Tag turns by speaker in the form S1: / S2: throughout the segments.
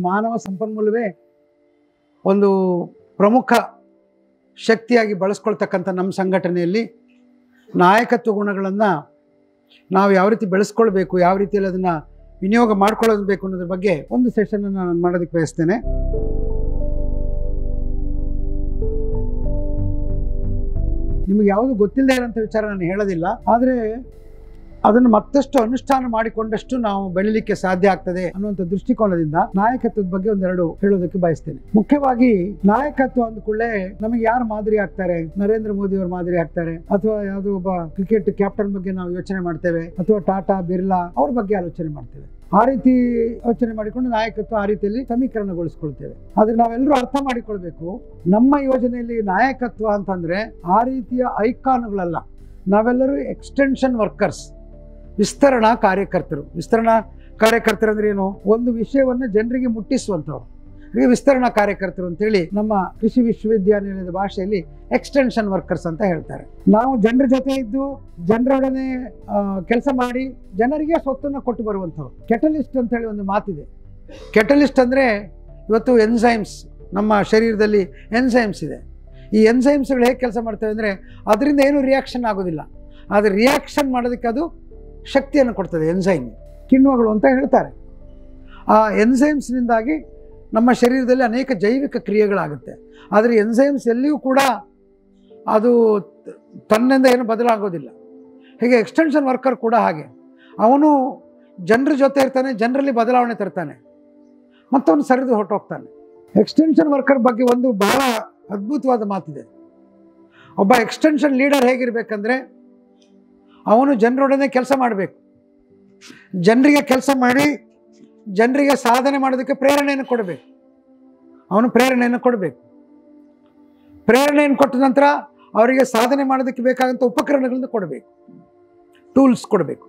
S1: ಮಾನವ ಸಂಪನ್ಮೂಲವೇ ಒಂದು ಪ್ರಮುಖ ಶಕ್ತಿಯಾಗಿ ಬಳಸ್ಕೊಳ್ತಕ್ಕಂಥ ನಮ್ಮ ಸಂಘಟನೆಯಲ್ಲಿ ನಾಯಕತ್ವ ಗುಣಗಳನ್ನು ನಾವು ಯಾವ ರೀತಿ ಬೆಳೆಸ್ಕೊಳ್ಬೇಕು ಯಾವ ರೀತಿಯಲ್ಲಿ ಅದನ್ನು ವಿನಿಯೋಗ ಮಾಡ್ಕೊಳ್ಳೋದು ಬೇಕು ಅನ್ನೋದ್ರ ಬಗ್ಗೆ ಒಂದು ಸೆಷನ್ ನಾನು ಮಾಡೋದಕ್ಕೆ ಬಯಸ್ತೇನೆ ನಿಮಗೆ ಯಾವುದು ಗೊತ್ತಿಲ್ಲದೆ ಇರೋಂಥ ವಿಚಾರ ನಾನು ಹೇಳೋದಿಲ್ಲ ಆದರೆ ಅದನ್ನು ಮತ್ತಷ್ಟು ಅನುಷ್ಠಾನ ಮಾಡಿಕೊಂಡಷ್ಟು ನಾವು ಬೆಳಿಲಿಕ್ಕೆ ಸಾಧ್ಯ ಆಗ್ತದೆ ಅನ್ನುವಂಥ ದೃಷ್ಟಿಕೋನದಿಂದ ನಾಯಕತ್ವದ ಬಗ್ಗೆ ಒಂದೆರಡು ಹೇಳೋದಕ್ಕೆ ಬಯಸ್ತೇನೆ ಮುಖ್ಯವಾಗಿ ನಾಯಕತ್ವ ಅಂದ ಕೂಡಲೇ ನಮಗೆ ಯಾರು ಮಾದರಿ ಆಗ್ತಾರೆ ನರೇಂದ್ರ ಮೋದಿ ಅವರು ಮಾದರಿ ಆಗ್ತಾರೆ ಅಥವಾ ಯಾವುದೋ ಒಬ್ಬ ಕ್ರಿಕೆಟ್ ಕ್ಯಾಪ್ಟನ್ ಬಗ್ಗೆ ನಾವು ಯೋಚನೆ ಮಾಡ್ತೇವೆ ಅಥವಾ ಟಾಟಾ ಬಿರ್ಲಾ ಅವ್ರ ಬಗ್ಗೆ ಆಲೋಚನೆ ಮಾಡ್ತೇವೆ ಆ ರೀತಿ ಯೋಚನೆ ಮಾಡಿಕೊಂಡು ನಾಯಕತ್ವ ಆ ರೀತಿಯಲ್ಲಿ ಸಮೀಕರಣಗೊಳಿಸ್ಕೊಳ್ತೇವೆ ಆದ್ರೆ ನಾವೆಲ್ಲರೂ ಅರ್ಥ ಮಾಡಿಕೊಳ್ಬೇಕು ನಮ್ಮ ಯೋಜನೆಯಲ್ಲಿ ನಾಯಕತ್ವ ಅಂತಂದ್ರೆ ಆ ರೀತಿಯ ಐಕಾನ್ಗಳಲ್ಲ ನಾವೆಲ್ಲರೂ ಎಕ್ಸ್ಟೆನ್ಷನ್ ವರ್ಕರ್ಸ್ ವಿಸ್ತರಣಾ ಕಾರ್ಯಕರ್ತರು ವಿಸ್ತರಣಾ ಕಾರ್ಯಕರ್ತರು ಅಂದ್ರೆ ಏನು ಒಂದು ವಿಷಯವನ್ನು ಜನರಿಗೆ ಮುಟ್ಟಿಸುವಂಥವ್ರು ಈ ವಿಸ್ತರಣಾ ಕಾರ್ಯಕರ್ತರು ಅಂತೇಳಿ ನಮ್ಮ ಕೃಷಿ ವಿಶ್ವವಿದ್ಯಾನಿಲಯದ ಭಾಷೆಯಲ್ಲಿ ಎಕ್ಸ್ಟೆನ್ಷನ್ ವರ್ಕರ್ಸ್ ಅಂತ ಹೇಳ್ತಾರೆ ನಾವು ಜನರ ಜೊತೆ ಇದ್ದು ಜನರೊಡನೆ ಕೆಲಸ ಮಾಡಿ ಜನರಿಗೆ ಸ್ವತ್ತನ್ನು ಕೊಟ್ಟು ಬರುವಂಥವ್ರು ಕೆಟಲಿಸ್ಟ್ ಅಂತ ಹೇಳಿ ಒಂದು ಮಾತಿದೆ ಕೆಟಲಿಸ್ಟ್ ಅಂದರೆ ಇವತ್ತು ಎನ್ಸೈಮ್ಸ್ ನಮ್ಮ ಶರೀರದಲ್ಲಿ ಎನ್ಸೈಮ್ಸ್ ಇದೆ ಈ ಎನ್ಸೈಮ್ಸ್ಗಳು ಹೇಗೆ ಕೆಲಸ ಮಾಡ್ತವೆ ಅಂದರೆ ಅದರಿಂದ ಏನು ರಿಯಾಕ್ಷನ್ ಆಗೋದಿಲ್ಲ ಆದರೆ ರಿಯಾಕ್ಷನ್ ಮಾಡೋದಕ್ಕೆ ಅದು ಶಕ್ತಿಯನ್ನು ಕೊಡ್ತದೆ ಎನ್ಸೈಮ್ ಕಿಣ್ವಗಳು ಅಂತ ಹೇಳ್ತಾರೆ ಆ ಎನ್ಸೈಮ್ಸ್ನಿಂದಾಗಿ ನಮ್ಮ ಶರೀರದಲ್ಲಿ ಅನೇಕ ಜೈವಿಕ ಕ್ರಿಯೆಗಳಾಗುತ್ತೆ ಆದರೆ ಎನ್ಸೈಮ್ಸ್ ಎಲ್ಲಿಯೂ ಕೂಡ ಅದು ತನ್ನಿಂದ ಏನು ಬದಲಾಗೋದಿಲ್ಲ ಹೀಗೆ ಎಕ್ಸ್ಟೆನ್ಷನ್ ವರ್ಕರ್ ಕೂಡ ಹಾಗೆ ಅವನು ಜನರ ಜೊತೆ ಇರ್ತಾನೆ ಜನರಲ್ಲಿ ಬದಲಾವಣೆ ತರ್ತಾನೆ ಮತ್ತವನು ಸರಿದು ಹೊರಟೋಗ್ತಾನೆ ಎಕ್ಸ್ಟೆನ್ಷನ್ ವರ್ಕರ್ ಬಗ್ಗೆ ಒಂದು ಬಹಳ ಅದ್ಭುತವಾದ ಮಾತಿದೆ ಒಬ್ಬ ಎಕ್ಸ್ಟೆನ್ಷನ್ ಲೀಡರ್ ಹೇಗಿರ್ಬೇಕಂದ್ರೆ ಅವನು ಜನರೊಡನೆ ಕೆಲಸ ಮಾಡಬೇಕು ಜನರಿಗೆ ಕೆಲಸ ಮಾಡಿ ಜನರಿಗೆ ಸಾಧನೆ ಮಾಡೋದಕ್ಕೆ ಪ್ರೇರಣೆಯನ್ನು ಕೊಡಬೇಕು ಅವನು ಪ್ರೇರಣೆಯನ್ನು ಕೊಡಬೇಕು ಪ್ರೇರಣೆಯನ್ನು ಕೊಟ್ಟ ನಂತರ ಅವರಿಗೆ ಸಾಧನೆ ಮಾಡೋದಕ್ಕೆ ಬೇಕಾದಂಥ ಉಪಕರಣಗಳನ್ನು ಕೊಡಬೇಕು ಟೂಲ್ಸ್ ಕೊಡಬೇಕು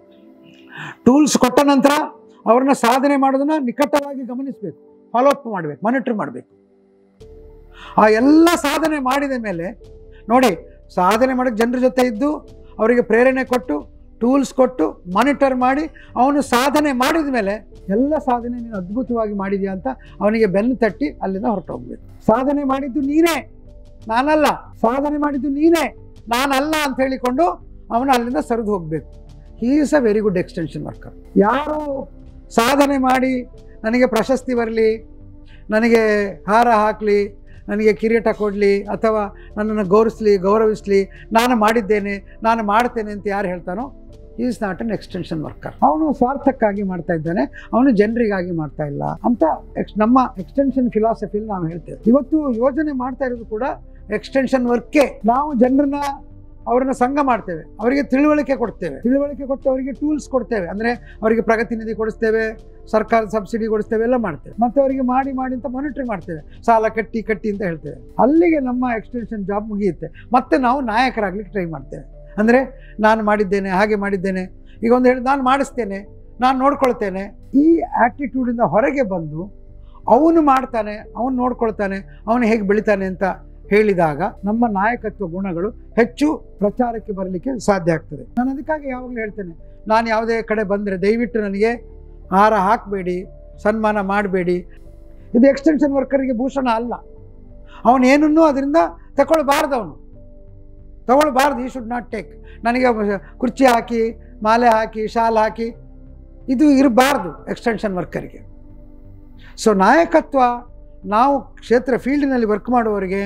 S1: ಟೂಲ್ಸ್ ಕೊಟ್ಟ ನಂತರ ಅವ್ರನ್ನ ಸಾಧನೆ ಮಾಡೋದನ್ನ ನಿಕಟವಾಗಿ ಗಮನಿಸಬೇಕು ಫಾಲೋ ಅಪ್ ಮಾಡಬೇಕು ಮಾನಿಟರ್ ಮಾಡಬೇಕು ಆ ಎಲ್ಲ ಸಾಧನೆ ಮಾಡಿದ ಮೇಲೆ ನೋಡಿ ಸಾಧನೆ ಮಾಡೋಕ್ಕೆ ಜನರ ಜೊತೆ ಇದ್ದು ಅವರಿಗೆ ಪ್ರೇರಣೆ ಕೊಟ್ಟು ಟೂಲ್ಸ್ ಕೊಟ್ಟು ಮಾನಿಟರ್ ಮಾಡಿ ಅವನು ಸಾಧನೆ ಮಾಡಿದ ಮೇಲೆ ಎಲ್ಲ ಸಾಧನೆ ನೀನು ಅದ್ಭುತವಾಗಿ ಮಾಡಿದ್ಯಾ ಅಂತ ಅವನಿಗೆ ಬೆನ್ನು ತಟ್ಟಿ ಅಲ್ಲಿಂದ ಹೊರಟೋಗ್ಬೇಕು ಸಾಧನೆ ಮಾಡಿದ್ದು ನೀನೇ ನಾನಲ್ಲ ಸಾಧನೆ ಮಾಡಿದ್ದು ನೀನೇ ನಾನಲ್ಲ ಅಂತ ಹೇಳಿಕೊಂಡು ಅವನು ಅಲ್ಲಿಂದ ಸರಿದು ಹೋಗಬೇಕು he is a very good extension worker ಯಾರು ಸಾಧನೆ ಮಾಡಿ ನನಗೆ ಪ್ರಶಸ್ತಿ ಬರಲಿ ನನಗೆ ಹಾರ ಹಾಕಲಿ ನನಗೆ ಕಿರೀಟ ಕೊಡಲಿ ಅಥವಾ ನನ್ನನ್ನು ಗೌರವಿಸಲಿ ಗೌರವಿಸಲಿ ನಾನು ಮಾಡಿದ್ದೇನೆ ನಾನು ಮಾಡ್ತೇನೆ ಅಂತ ಯಾರು ಹೇಳ್ತಾನೋ is not an extension worker ಅವನು ಸ್ವಾರ್ಥಕ್ಕಾಗಿ ಮಾಡ್ತಾ ಇದ್ದಾನೆ ಅವನು ಜನರಿಗಾಗಿ ಮಾಡ್ತಾ ಇಲ್ಲ ಅಂತ ಎಕ್ಸ್ ನಮ್ಮ ಎಕ್ಸ್ಟೆನ್ಷನ್ ಫಿಲಾಸಫಿಲಿ ನಾವು ಹೇಳ್ತೇವೆ ಇವತ್ತು ಯೋಜನೆ ಮಾಡ್ತಾ ಇರೋದು ಕೂಡ ಎಕ್ಸ್ಟೆನ್ಷನ್ ವರ್ಕೇ ನಾವು ಜನರನ್ನ ಅವರನ್ನ ಸಂಘ ಮಾಡ್ತೇವೆ ಅವರಿಗೆ ತಿಳುವಳಿಕೆ ಕೊಡ್ತೇವೆ ತಿಳುವಳಿಕೆ ಕೊಟ್ಟು ಅವರಿಗೆ ಟೂಲ್ಸ್ ಕೊಡ್ತೇವೆ ಅಂದರೆ ಅವರಿಗೆ ಪ್ರಗತಿ ನಿಧಿ ಕೊಡಿಸ್ತೇವೆ ಸರ್ಕಾರದ ಸಬ್ಸಿಡಿ ಕೊಡಿಸ್ತೇವೆ ಎಲ್ಲ ಮಾಡ್ತೇವೆ ಮತ್ತೆ ಅವರಿಗೆ ಮಾಡಿ ಮಾಡಿ ಅಂತ ಮಾನಿಟರ್ ಮಾಡ್ತೇವೆ ಸಾಲ ಕಟ್ಟಿ ಕಟ್ಟಿ ಅಂತ ಹೇಳ್ತೇವೆ ಅಲ್ಲಿಗೆ ನಮ್ಮ ಎಕ್ಸ್ಟೆನ್ಷನ್ ಜಾಬ್ ಮುಗಿಯುತ್ತೆ ಮತ್ತೆ ನಾವು ನಾಯಕರಾಗ್ಲಿಕ್ಕೆ ಟ್ರೈ ಮಾಡ್ತೇವೆ ಅಂದರೆ ನಾನು ಮಾಡಿದ್ದೇನೆ ಹಾಗೆ ಮಾಡಿದ್ದೇನೆ ಈಗ ಒಂದು ಹೇಳಿ ನಾನು ಮಾಡಿಸ್ತೇನೆ ನಾನು ನೋಡ್ಕೊಳ್ತೇನೆ ಈ ಆ್ಯಟಿಟ್ಯೂಡಿಂದ ಹೊರಗೆ ಬಂದು ಅವನು ಮಾಡ್ತಾನೆ ಅವನು ನೋಡ್ಕೊಳ್ತಾನೆ ಅವನು ಹೇಗೆ ಬೆಳಿತಾನೆ ಅಂತ ಹೇಳಿದಾಗ ನಮ್ಮ ನಾಯಕತ್ವ ಗುಣಗಳು ಹೆಚ್ಚು ಪ್ರಚಾರಕ್ಕೆ ಬರಲಿಕ್ಕೆ ಸಾಧ್ಯ ಆಗ್ತದೆ ನಾನು ಅದಕ್ಕಾಗಿ ಯಾವಾಗಲೂ ಹೇಳ್ತೇನೆ ನಾನು ಯಾವುದೇ ಕಡೆ ಬಂದರೆ ದಯವಿಟ್ಟು ನನಗೆ ಹಾರ ಹಾಕಬೇಡಿ ಸನ್ಮಾನ ಮಾಡಬೇಡಿ ಇದು ಎಕ್ಸ್ಟೆನ್ಷನ್ ವರ್ಕರಿಗೆ ಭೂಷಣ ಅಲ್ಲ ಅವನು ಏನನ್ನೂ ಅದರಿಂದ ತಗೊಳ್ಬಾರ್ದು ಅವನು ತಗೊಳ್ಬಾರ್ದು ಈ ಶುಡ್ ನಾಟ್ ಟೇಕ್ ನನಗೆ ಕುರ್ಚಿ ಹಾಕಿ ಮಾಲೆ ಹಾಕಿ ಶಾಲ್ ಹಾಕಿ ಇದು ಇರಬಾರ್ದು ಎಕ್ಸ್ಟೆನ್ಷನ್ ವರ್ಕರಿಗೆ ಸೊ ನಾಯಕತ್ವ ನಾವು ಕ್ಷೇತ್ರ ಫೀಲ್ಡಿನಲ್ಲಿ ವರ್ಕ್ ಮಾಡುವವರಿಗೆ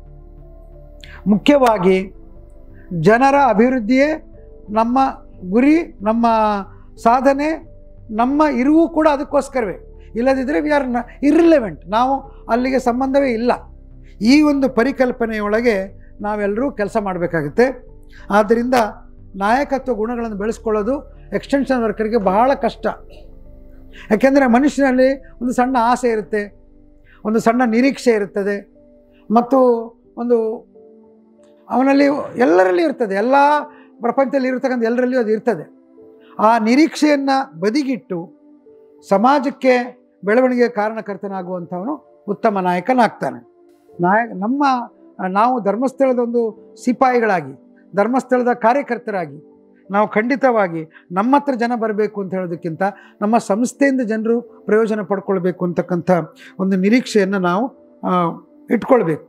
S1: ಮುಖ್ಯವಾಗಿ ಜನರ ಅಭಿವೃದ್ಧಿಯೇ ನಮ್ಮ ಗುರಿ ನಮ್ಮ ಸಾಧನೆ ನಮ್ಮ ಇರುವು ಕೂಡ ಅದಕ್ಕೋಸ್ಕರವೇ ಇಲ್ಲದಿದ್ದರೆ ವಿ ಆರ್ ಇರ್ರಿಲೆವೆಂಟ್ ನಾವು ಅಲ್ಲಿಗೆ ಸಂಬಂಧವೇ ಇಲ್ಲ ಈ ಒಂದು ಪರಿಕಲ್ಪನೆಯೊಳಗೆ ನಾವೆಲ್ಲರೂ ಕೆಲಸ ಮಾಡಬೇಕಾಗುತ್ತೆ ಆದ್ದರಿಂದ ನಾಯಕತ್ವ ಗುಣಗಳನ್ನು ಬೆಳೆಸ್ಕೊಳ್ಳೋದು ಎಕ್ಸ್ಟೆನ್ಷನ್ ವರ್ಕರ್ಗೆ ಬಹಳ ಕಷ್ಟ ಯಾಕೆಂದರೆ ಮನುಷ್ಯನಲ್ಲಿ ಒಂದು ಸಣ್ಣ ಆಸೆ ಇರುತ್ತೆ ಒಂದು ಸಣ್ಣ ನಿರೀಕ್ಷೆ ಇರುತ್ತದೆ ಮತ್ತು ಒಂದು ಅವನಲ್ಲಿ ಎಲ್ಲರಲ್ಲಿ ಇರ್ತದೆ ಎಲ್ಲ ಪ್ರಪಂಚದಲ್ಲಿ ಇರತಕ್ಕಂಥ ಎಲ್ಲರಲ್ಲಿಯೂ ಅದು ಇರ್ತದೆ ಆ ನಿರೀಕ್ಷೆಯನ್ನು ಬದಿಗಿಟ್ಟು ಸಮಾಜಕ್ಕೆ ಬೆಳವಣಿಗೆ ಕಾರಣಕರ್ತನಾಗುವಂಥವನು ಉತ್ತಮ ನಾಯಕನಾಗ್ತಾನೆ ನಾಯಕ ನಮ್ಮ ನಾವು ಧರ್ಮಸ್ಥಳದ ಒಂದು ಸಿಪಾಯಿಗಳಾಗಿ ಧರ್ಮಸ್ಥಳದ ಕಾರ್ಯಕರ್ತರಾಗಿ ನಾವು ಖಂಡಿತವಾಗಿ ನಮ್ಮ ಹತ್ರ ಜನ ಬರಬೇಕು ಅಂತ ಹೇಳೋದಕ್ಕಿಂತ ನಮ್ಮ ಸಂಸ್ಥೆಯಿಂದ ಜನರು ಪ್ರಯೋಜನ ಪಡ್ಕೊಳ್ಬೇಕು ಅಂತಕ್ಕಂಥ ಒಂದು ನಿರೀಕ್ಷೆಯನ್ನು ನಾವು ಆ, ಇಟ್ಕೊಳ್ಬೇಕು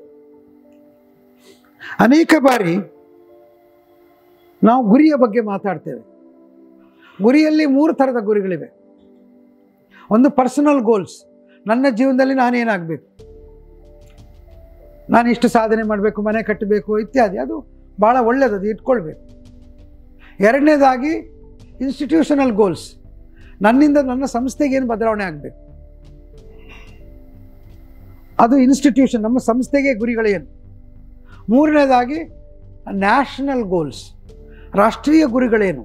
S1: ಅನೇಕ ಬಾರಿ ನಾವು ಗುರಿಯ ಬಗ್ಗೆ ಮಾತಾಡ್ತೇವೆ ಗುರಿಯಲ್ಲಿ ಮೂರು ಥರದ ಗುರಿಗಳಿವೆ ಒಂದು ಪರ್ಸನಲ್ ಗೋಲ್ಸ್ ನನ್ನ ಜೀವನದಲ್ಲಿ ನಾನೇನಾಗಬೇಕು ನಾನು ಇಷ್ಟು ಸಾಧನೆ ಮಾಡಬೇಕು ಮನೆ ಕಟ್ಟಬೇಕು ಇತ್ಯಾದಿ ಅದು ಭಾಳ ಒಳ್ಳೆಯದು ಅದು ಇಟ್ಕೊಳ್ಬೇಕು ಎರಡನೇದಾಗಿ ಇನ್ಸ್ಟಿಟ್ಯೂಷನಲ್ ಗೋಲ್ಸ್ ನನ್ನಿಂದ ನನ್ನ ಸಂಸ್ಥೆಗೆ ಏನು ಬದಲಾವಣೆ ಆಗಬೇಕು ಅದು ಇನ್ಸ್ಟಿಟ್ಯೂಷನ್ ನಮ್ಮ ಸಂಸ್ಥೆಗೆ ಗುರಿಗಳೇನು ಮೂರನೇದಾಗಿ ನ್ಯಾಷನಲ್ ಗೋಲ್ಸ್ ರಾಷ್ಟ್ರೀಯ ಗುರಿಗಳೇನು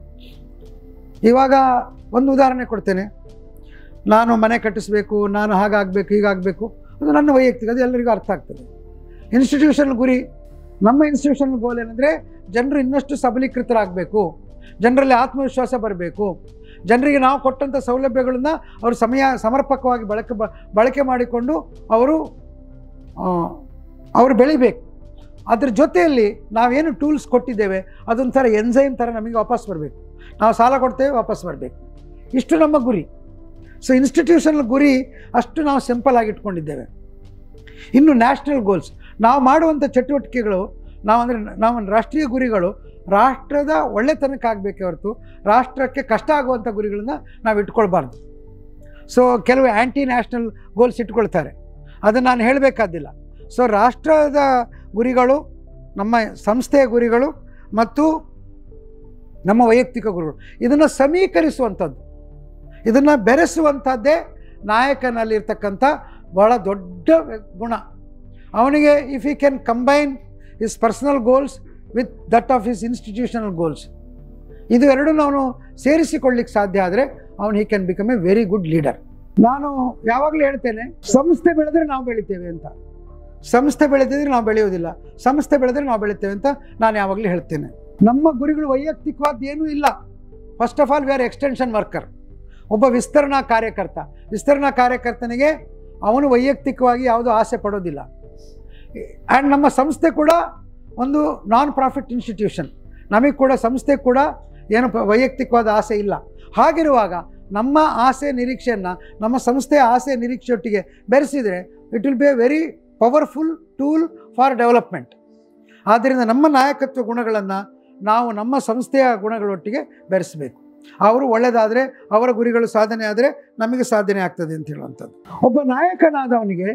S1: ಇವಾಗ ಒಂದು ಉದಾಹರಣೆ ಕೊಡ್ತೇನೆ ನಾನು ಮನೆ ಕಟ್ಟಿಸ್ಬೇಕು ನಾನು ಹಾಗಾಗಬೇಕು ಹೀಗಾಗಬೇಕು ಅದು ನನ್ನ ವೈಯಕ್ತಿಕ ಅದು ಎಲ್ಲರಿಗೂ ಅರ್ಥ ಆಗ್ತದೆ ಇನ್ಸ್ಟಿಟ್ಯೂಷನಲ್ ಗುರಿ ನಮ್ಮ ಇನ್ಸ್ಟಿಟ್ಯೂಷನಲ್ ಗೋಲ್ ಏನಂದರೆ ಜನರು ಇನ್ನಷ್ಟು ಸಬಲೀಕೃತರಾಗಬೇಕು ಜನರಲ್ಲಿ ಆತ್ಮವಿಶ್ವಾಸ ಬರಬೇಕು ಜನರಿಗೆ ನಾವು ಕೊಟ್ಟಂಥ ಸೌಲಭ್ಯಗಳನ್ನು ಅವರು ಸಮಯ ಸಮರ್ಪಕವಾಗಿ ಬಳಕೆ ಬ ಬಳಕೆ ಮಾಡಿಕೊಂಡು ಅವರು ಆ, ಅವರು ಬೆಳಿಬೇಕು ಅದ್ರ ಜೊತೆಯಲ್ಲಿ ನಾವೇನು ಟೂಲ್ಸ್ ಕೊಟ್ಟಿದ್ದೇವೆ ಅದೊಂಥರ ಎನ್ಸೈಮ್ ಥರ ನಮಗೆ ವಾಪಸ್ ಬರಬೇಕು ನಾವು ಸಾಲ ಕೊಡ್ತೇವೆ ವಾಪಸ್ ಬರಬೇಕು ಇಷ್ಟು ನಮ್ಮ ಗುರಿ ಸೊ ಇನ್ಸ್ಟಿಟ್ಯೂಷನಲ್ ಗುರಿ ಅಷ್ಟು ನಾವು ಸಿಂಪಲ್ ಆಗಿ ಇಟ್ಕೊಂಡಿದ್ದೇವೆ ಇನ್ನು ನ್ಯಾಷನಲ್ ಗೋಲ್ಸ್ ನಾವು ಮಾಡುವಂಥ ಚಟುವಟಿಕೆಗಳು ನಾವು ಅಂದರೆ ನಾವು ರಾಷ್ಟ್ರೀಯ ಗುರಿಗಳು ರಾಷ್ಟ್ರದ ಒಳ್ಳೆತನಕ್ಕೆ ಆಗಬೇಕೇ ಹೊರತು ರಾಷ್ಟ್ರಕ್ಕೆ ಕಷ್ಟ ಆಗುವಂಥ ಗುರಿಗಳನ್ನ ನಾವು ಇಟ್ಕೊಳ್ಬಾರ್ದು ಸೊ ಕೆಲವು ಆ್ಯಂಟಿ ನ್ಯಾಷನಲ್ ಗೋಲ್ಸ್ ಇಟ್ಕೊಳ್ತಾರೆ ಅದನ್ನು ನಾನು ಹೇಳಬೇಕಾದಿಲ್ಲ ಸೊ ರಾಷ್ಟ್ರದ ಗುರಿಗಳು ನಮ್ಮ ಸಂಸ್ಥೆಯ ಗುರಿಗಳು ಮತ್ತು ನಮ್ಮ ವೈಯಕ್ತಿಕ ಗುರುಗಳು ಇದನ್ನು ಸಮೀಕರಿಸುವಂಥದ್ದು ಇದನ್ನು ಬೆರೆಸುವಂಥದ್ದೇ ನಾಯಕನಲ್ಲಿರ್ತಕ್ಕಂಥ ಬಹಳ ದೊಡ್ಡ ಗುಣ ಅವನಿಗೆ if he can combine his personal goals with that of his institutional goals ಇದು ಎರಡೂ ನಾವು ಸೇರಿಸಿಕೊಳ್ಳಿಕ್ಕೆ ಸಾಧ್ಯ ಆದರೆ ಅವನು he can become a very good leader ನಾನು ಯಾವಾಗಲೂ ಹೇಳ್ತೇನೆ ಸಂಸ್ಥೆ ಬೆಳೆದ್ರೆ ನಾವು ಬೆಳಿತೇವೆ ಅಂತ ಸಂಸ್ಥೆ ಬೆಳೆದಿದ್ರೆ ನಾವು ಬೆಳೆಯೋದಿಲ್ಲ ಸಂಸ್ಥೆ ಬೆಳೆದ್ರೆ ನಾವು ಬೆಳಿತೇವೆ ಅಂತ ನಾನು ಯಾವಾಗಲೂ ಹೇಳ್ತೇನೆ ನಮ್ಮ ಗುರಿಗಳು ವೈಯಕ್ತಿಕವಾದ ಏನೂ ಇಲ್ಲ first of all we are extension worker ಒಬ್ಬ ವಿಸ್ತರಣಾ ಕಾರ್ಯಕರ್ತ ವಿಸ್ತರಣಾ ಕಾರ್ಯಕರ್ತನಿಗೆ ಅವನು ವೈಯಕ್ತಿಕವಾಗಿ ಯಾವುದೂ ಆಸೆ ಪಡೋದಿಲ್ಲ ಆ್ಯಂಡ್ ನಮ್ಮ ಸಂಸ್ಥೆ ಕೂಡ ಒಂದು ನಾನ್ ಪ್ರಾಫಿಟ್ ಇನ್ಸ್ಟಿಟ್ಯೂಷನ್ ನಮಗೆ ಕೂಡ ಸಂಸ್ಥೆ ಕೂಡ ಏನು ಪ- ವೈಯಕ್ತಿಕವಾದ ಆಸೆ ಇಲ್ಲ ಹಾಗಿರುವಾಗ ನಮ್ಮ ಆಸೆ ನಿರೀಕ್ಷೆಯನ್ನು ನಮ್ಮ ಸಂಸ್ಥೆಯ ಆಸೆ ನಿರೀಕ್ಷೆಯೊಟ್ಟಿಗೆ ಬೆರೆಸಿದರೆ it will be a very powerful tool for development ಆದ್ದರಿಂದ ನಮ್ಮ ನಾಯಕತ್ವ ಗುಣಗಳನ್ನು ನಾವು ನಮ್ಮ ಸಂಸ್ಥೆಯ ಗುಣಗಳೊಟ್ಟಿಗೆ ಬೆರೆಸಬೇಕು ಅವರು ಒಳ್ಳೆಯದಾದರೆ ಅವರ ಗುರಿಗಳು ಸಾಧನೆ ಆದರೆ ನಮಗೆ ಸಾಧನೆ ಆಗ್ತದೆ ಅಂತ ಹೇಳುವಂಥದ್ದು ಒಬ್ಬ ನಾಯಕನಾದವನಿಗೆ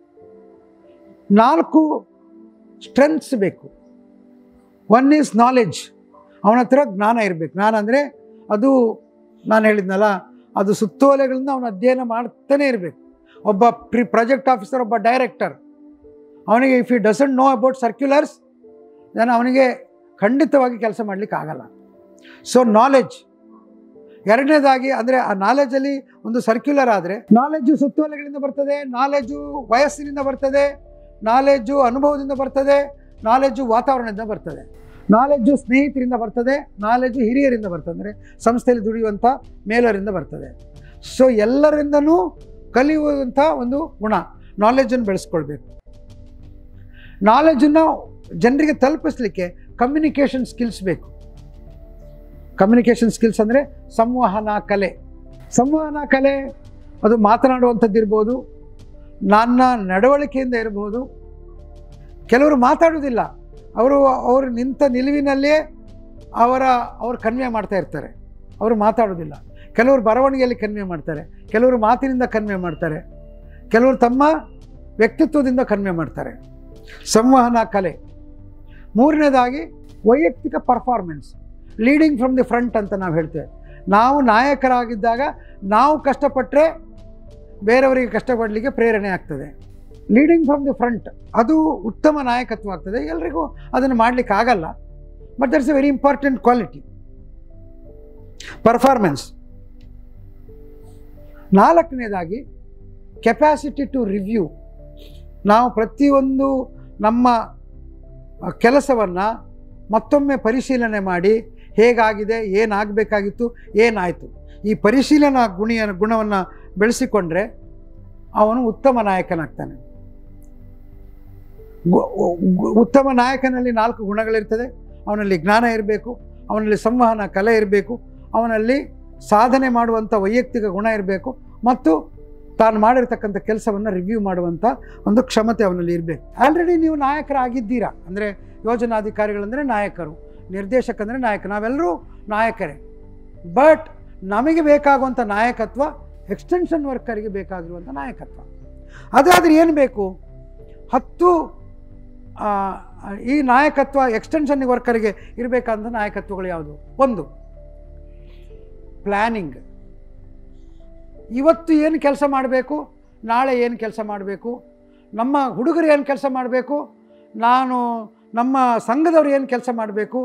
S1: ನಾಲ್ಕು ಸ್ಟ್ರೆಂತ್ಸ್ ಬೇಕು ಒನ್ ಈಸ್ ನಾಲೆಡ್ಜ್ ಅವನ ಹತ್ರ ಜ್ಞಾನ ಇರಬೇಕು ಜ್ಞಾನ ಅಂದರೆ ಅದು ನಾನು ಹೇಳಿದ್ನಲ್ಲ ಅದು ಸುತ್ತೋಲೆಗಳನ್ನ ಅವನು ಅಧ್ಯಯನ ಮಾಡ್ತಾನೆ ಇರಬೇಕು ಒಬ್ಬ ಪ್ರಿ ಪ್ರಾಜೆಕ್ಟ್ ಆಫೀಸರ್ ಒಬ್ಬ ಡೈರೆಕ್ಟರ್ ಅವನಿಗೆ if you doesn't know about circulars then ಅವನಿಗೆ ಖಂಡಿತವಾಗಿ ಕೆಲಸ ಮಾಡಲಿಕ್ಕೆ ಆಗಲ್ಲ ಸೊ ನಾಲೆಡ್ಜ್ ಎರಡನೇದಾಗಿ ಅಂದರೆ ಆ ನಾಲೆಜಲ್ಲಿ ಒಂದು ಸರ್ಕ್ಯುಲರ್ ಆದರೆ ನಾಲೆಡ್ಜು ಸುತ್ತೋಲೆಗಳಿಂದ ಬರ್ತದೆ ನಾಲೆಜು ವಯಸ್ಸಿನಿಂದ ಬರ್ತದೆ ನಾಲೆಡ್ಜು ಅನುಭವದಿಂದ ಬರ್ತದೆ ನಾಲೆಡ್ಜು ವಾತಾವರಣದಿಂದ ಬರ್ತದೆ ನಾಲೆಡ್ಜು ಸ್ನೇಹಿತರಿಂದ ಬರ್ತದೆ ನಾಲೆಡ್ಜು ಹಿರಿಯರಿಂದ ಬರ್ತದೆ ಅಂದರೆ ಸಂಸ್ಥೆಯಲ್ಲಿ ದುಡಿಯುವಂಥ ಮೇಲರಿಂದ ಬರ್ತದೆ ಸೊ ಎಲ್ಲರಿಂದನೂ ಕಲಿಯುವಂಥ ಒಂದು ಗುಣ ನಾಲೆಜನ್ನು ಬೆಳೆಸ್ಕೊಳ್ಬೇಕು ನಾಲೆಜನ್ನು ಜನರಿಗೆ ತಲುಪಿಸ್ಲಿಕ್ಕೆ ಕಮ್ಯುನಿಕೇಷನ್ ಸ್ಕಿಲ್ಸ್ ಬೇಕು ಕಮ್ಯುನಿಕೇಷನ್ ಸ್ಕಿಲ್ಸ್ ಅಂದರೆ ಸಂವಹನ ಕಲೆ ಸಂವಹನ ಕಲೆ ಅದು ಮಾತನಾಡುವಂಥದ್ದಿರ್ಬೋದು ನನ್ನ ನಡವಳಿಕೆಯಿಂದ ಇರಬಹುದು ಕೆಲವರು ಮಾತಾಡೋದಿಲ್ಲ ಅವರು ಅವರು ನಿಂತ ನಿಲುವಿನಲ್ಲೇ ಅವರ ಅವರು ಕನ್ವೆ ಮಾಡ್ತಾ ಇರ್ತಾರೆ ಅವರು ಮಾತಾಡೋದಿಲ್ಲ ಕೆಲವರು ಬರವಣಿಗೆಯಲ್ಲಿ ಕನ್ವೆ ಮಾಡ್ತಾರೆ ಕೆಲವರು ಮಾತಿನಿಂದ ಕನ್ವೆ ಮಾಡ್ತಾರೆ ಕೆಲವರು ತಮ್ಮ ವ್ಯಕ್ತಿತ್ವದಿಂದ ಕನ್ವೆ ಮಾಡ್ತಾರೆ ಸಂವಹನ ಕಲೆ ಮೂರನೇದಾಗಿ ವೈಯಕ್ತಿಕ performance leading from the front ಅಂತ ನಾವು ಹೇಳ್ತೇವೆ ನಾವು ನಾಯಕರಾಗಿದ್ದಾಗ ನಾವು ಕಷ್ಟಪಟ್ಟರೆ ಬೇರೆಯವರಿಗೆ ಕಷ್ಟಪಡಲಿಕ್ಕೆ ಪ್ರೇರಣೆ ಆಗ್ತದೆ ಲೀಡಿಂಗ್ ಫ್ರಮ್ ದಿ ಫ್ರಂಟ್ ಅದು ಉತ್ತಮ ನಾಯಕತ್ವ ಆಗ್ತದೆ ಎಲ್ರಿಗೂ ಅದನ್ನು ಮಾಡಲಿಕ್ಕೆ ಆಗಲ್ಲ but that's a very important quality performance ನಾಲ್ಕನೇದಾಗಿ ಕೆಪ್ಯಾಸಿಟಿ ಟು ರಿವ್ಯೂ ನಾವು ಪ್ರತಿಯೊಂದು ನಮ್ಮ ಕೆಲಸವನ್ನು ಮತ್ತೊಮ್ಮೆ ಪರಿಶೀಲನೆ ಮಾಡಿ ಹೇಗಾಗಿದೆ ಏನಾಗಬೇಕಾಗಿತ್ತು ಏನಾಯಿತು ಈ ಪರಿಶೀಲನಾ ಗುಣಿಯ ಗುಣವನ್ನು ಬೆಳೆಸಿಕೊಂಡ್ರೆ ಅವನು ಉತ್ತಮ ನಾಯಕನಾಗ್ತಾನೆ ಗು- ಗು- ಉತ್ತಮ ನಾಯಕನಲ್ಲಿ ನಾಲ್ಕು ಗುಣಗಳಿರ್ತದೆ ಅವನಲ್ಲಿ ಜ್ಞಾನ ಇರಬೇಕು ಅವನಲ್ಲಿ ಸಂವಹನ ಕಲೆ ಇರಬೇಕು ಅವನಲ್ಲಿ ಸಾಧನೆ ಮಾಡುವಂಥ ವೈಯಕ್ತಿಕ ಗುಣ ಇರಬೇಕು ಮತ್ತು ತಾನು ಮಾಡಿರ್ತಕ್ಕಂಥ ಕೆಲಸವನ್ನು ರಿವ್ಯೂ ಮಾಡುವಂಥ ಒಂದು ಕ್ಷಮತೆ ಅವನಲ್ಲಿ ಇರಬೇಕು ಆಲ್ರೆಡಿ ನೀವು ನಾಯಕರಾಗಿದ್ದೀರಾ ಅಂದರೆ ಯೋಜನಾಧಿಕಾರಿಗಳಂದರೆ ನಾಯಕರು ನಿರ್ದೇಶಕಂದರೆ ನಾಯಕ ನಾವೆಲ್ಲರೂ ನಾಯಕರೇ ಬಟ್ ನಮಗೆ ಬೇಕಾಗುವಂಥ ನಾಯಕತ್ವ ಎಕ್ಸ್ಟೆನ್ಷನ್ ವರ್ಕರಿಗೆ ಬೇಕಾಗಿರುವಂಥ ನಾಯಕತ್ವ ಅದಾದರೆ ಏನು ಬೇಕು ಹತ್ತು ಆ, ಈ ನಾಯಕತ್ವ ಎಕ್ಸ್ಟೆನ್ಷನ್ ವರ್ಕರಿಗೆ ಇರಬೇಕಾದಂಥ ನಾಯಕತ್ವಗಳು ಯಾವುದು ಒಂದು ಪ್ಲ್ಯಾನಿಂಗ್ ಇವತ್ತು ಏನು ಕೆಲಸ ಮಾಡಬೇಕು ನಾಳೆ ಏನು ಕೆಲಸ ಮಾಡಬೇಕು ನಮ್ಮ ಹುಡುಗರು ಏನು ಕೆಲಸ ಮಾಡಬೇಕು ನಾನು ನಮ್ಮ ಸಂಘದವ್ರು ಏನು ಕೆಲಸ ಮಾಡಬೇಕು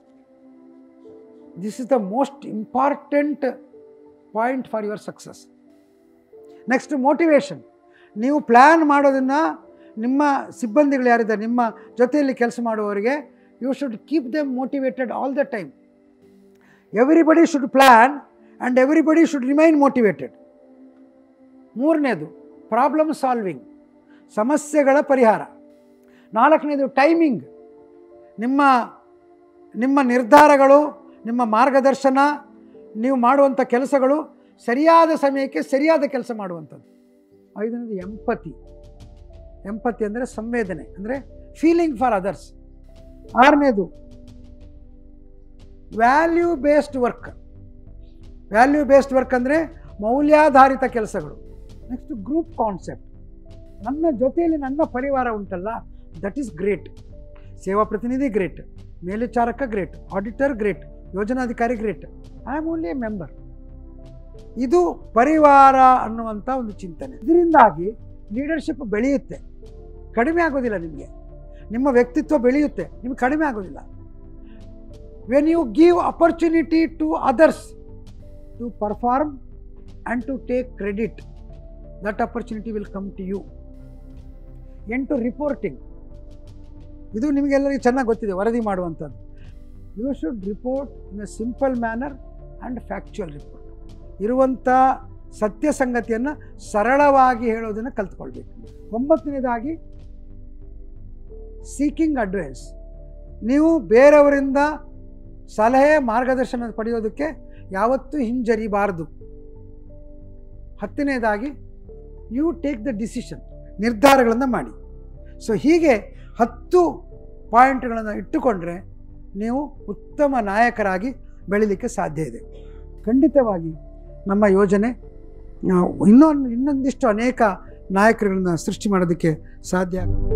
S1: this is the most important point for your success next motivation ನೀವು ಪ್ಲ್ಯಾನ್ ಮಾಡೋದನ್ನು ನಿಮ್ಮ ಸಿಬ್ಬಂದಿಗಳು ಯಾರಿದ್ದಾರೆ ನಿಮ್ಮ ಜೊತೆಯಲ್ಲಿ ಕೆಲಸ ಮಾಡುವವರಿಗೆ you should keep them motivated all the time everybody should plan and everybody should remain motivated ಮೂರನೇದು ಪ್ರಾಬ್ಲಮ್ ಸಾಲ್ವಿಂಗ್ ಸಮಸ್ಯೆಗಳ ಪರಿಹಾರ ನಾಲ್ಕನೇದು ಟೈಮಿಂಗ್ ನಿಮ್ಮ ನಿಮ್ಮ ನಿರ್ಧಾರಗಳು ನಿಮ್ಮ ಮಾರ್ಗದರ್ಶನ ನೀವು ಮಾಡುವಂಥ ಕೆಲಸಗಳು ಸರಿಯಾದ ಸಮಯಕ್ಕೆ ಸರಿಯಾದ ಕೆಲಸ ಮಾಡುವಂಥದ್ದು ಐದನೇದು ಎಂಪತಿ ಎಂಪತಿ ಅಂದರೆ ಸಂವೇದನೆ ಅಂದರೆ ಫೀಲಿಂಗ್ ಫಾರ್ ಅದರ್ಸ್ ಆರನೇದು value based work value based work ಅಂದರೆ ಮೌಲ್ಯಾಧಾರಿತ ಕೆಲಸಗಳು ನೆಕ್ಸ್ಟ್ ಗ್ರೂಪ್ ಕಾನ್ಸೆಪ್ಟ್ ನನ್ನ ಜೊತೆಯಲ್ಲಿ ನನ್ನ ಪರಿವಾರ ಉಂಟಲ್ಲ ದಟ್ ಈಸ್ ಗ್ರೇಟ್ ಸೇವಾ ಪ್ರತಿನಿಧಿ ಗ್ರೇಟ್ ಮೇಲ್ವಿಚಾರಕ ಗ್ರೇಟ್ ಆಡಿಟರ್ ಗ್ರೇಟ್ ಯೋಜನಾಧಿಕಾರಿ great I am only a member ಇದು ಪರಿವಾರ ಅನ್ನುವಂಥ ಒಂದು ಚಿಂತನೆ ಇದರಿಂದಾಗಿ ಲೀಡರ್ಶಿಪ್ ಬೆಳೆಯುತ್ತೆ ಕಡಿಮೆ ಆಗೋದಿಲ್ಲ ನಿಮಗೆ ನಿಮ್ಮ ವ್ಯಕ್ತಿತ್ವ ಬೆಳೆಯುತ್ತೆ ನಿಮಗೆ ಕಡಿಮೆ ಆಗೋದಿಲ್ಲ when you give opportunity to others to perform and to take credit that opportunity will come to you ಎಂಟು ರಿಪೋರ್ಟಿಂಗ್ ಇದು ನಿಮಗೆಲ್ಲರಿಗೂ ಚೆನ್ನಾಗಿ ಗೊತ್ತಿದೆ ವರದಿ ಮಾಡುವಂಥದ್ದು you should report in a simple manner and factual report ಇರುವಂಥ ಸತ್ಯ ಸಂಗತಿಯನ್ನು ಸರಳವಾಗಿ ಹೇಳೋದನ್ನು ಕಲ್ತ್ಕೊಳ್ಬೇಕು ಒಂಬತ್ತನೇದಾಗಿ ಸೀಕಿಂಗ್ ಅಡ್ವೈಸ್ ನೀವು ಬೇರೆಯವರಿಂದ ಸಲಹೆ ಮಾರ್ಗದರ್ಶನ ಪಡೆಯೋದಕ್ಕೆ ಯಾವತ್ತೂ ಹಿಂಜರಿಬಾರದು ಹತ್ತನೇದಾಗಿ ಯು ಟೇಕ್ ದ ಡಿಸಿಷನ್ ನಿರ್ಧಾರಗಳನ್ನು ಮಾಡಿ ಸೊ ಹೀಗೆ ಹತ್ತು ಪಾಯಿಂಟ್ಗಳನ್ನು ಇಟ್ಟುಕೊಂಡ್ರೆ ನೀವು ಉತ್ತಮ ನಾಯಕರಾಗಿ ಬೆಳೀಲಿಕ್ಕೆ ಸಾಧ್ಯ ಇದೆ ಖಂಡಿತವಾಗಿ ನಮ್ಮ ಯೋಜನೆ ಆ, ಇನ್ನೊಂದು ಇನ್ನೊಂದಿಷ್ಟು ಅನೇಕ ನಾಯಕರುಗಳನ್ನ ಸೃಷ್ಟಿ ಮಾಡೋದಕ್ಕೆ ಸಾಧ್ಯ ಆಗ್ತದೆ